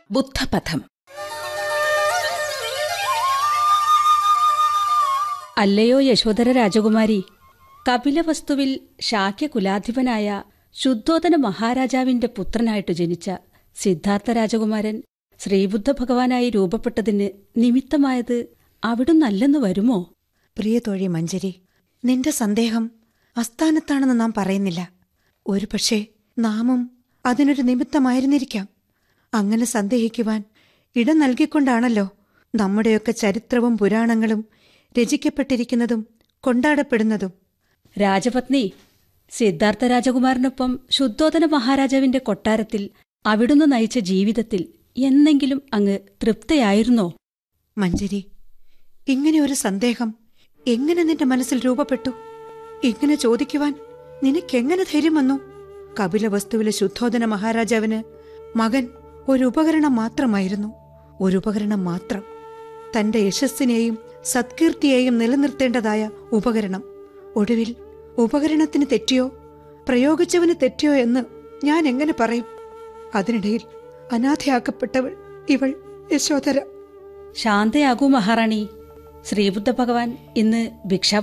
ബുദ്ധപഥം അല്ലയോ യശോധര രാജകുമാരി കപിലവസ്തുവിൽ ശാക്യകുലാധിപനായ ശുദ്ധോദന മഹാരാജാവിന്റെ പുത്രനായിട്ട് ജനിച്ച സിദ്ധാർത്ഥ രാജകുമാരൻ ശ്രീബുദ്ധ ഭഗവാനായി രൂപപ്പെട്ടതിന് നിമിത്തമായത് അവിടുന്നല്ലെന്ന് വരുമോ പ്രിയ തോഴി മഞ്ജരി നിന്റെ സന്ദേഹം അസ്ഥാനത്താണെന്ന് നാം പറയുന്നില്ല ഒരുപക്ഷെ നാമും അതിനൊരു നിമിത്തമായിരുന്നിരിക്കാം അങ്ങനെ സന്ദേഹിക്കുവാൻ ഇടം നൽകിക്കൊണ്ടാണല്ലോ നമ്മുടെയൊക്കെ ചരിത്രവും പുരാണങ്ങളും രചിക്കപ്പെട്ടിരിക്കുന്നതും കൊണ്ടാടപ്പെടുന്നതും രാജപത്നി സിദ്ധാർത്ഥ രാജകുമാരനൊപ്പം ശുദ്ധോദന മഹാരാജാവിന്റെ കൊട്ടാരത്തിൽ അവിടുന്ന് നയിച്ച ജീവിതത്തിൽ എന്നെങ്കിലും അങ്ങ് തൃപ്തയായിരുന്നോ മഞ്ജരി ഇങ്ങനെ ഒരു സന്ദേഹം എങ്ങനെ നിന്റെ മനസ്സിൽ രൂപപ്പെട്ടു ഇങ്ങനെ ചോദിക്കുവാൻ നിനക്കെങ്ങനെ ധൈര്യം വന്നു കപിലവസ്തുവിലെ ശുദ്ധോദന മഹാരാജാവിന് മകൻ ഒരു ഉപകരണം മാത്രമായിരുന്നു ഒരു ഉപകരണം മാത്രം തന്റെ യശസ്സിനെയും സത്കീർത്തിയെയും നിലനിർത്തേണ്ടതായ ഉപകരണം ഒടുവിൽ ഉപകരണത്തിന് തെറ്റിയോ പ്രയോഗിച്ചവന് തെറ്റിയോ എന്ന് ഞാൻ എങ്ങനെ പറയും അതിനിടയിൽ അനാഥയാക്കപ്പെട്ടവൾ ഇവൾ യശോധര ശാന്തയാകൂ മഹാറാണി ശ്രീബുദ്ധ ഭഗവാൻ ഇന്ന് ഭിക്ഷാ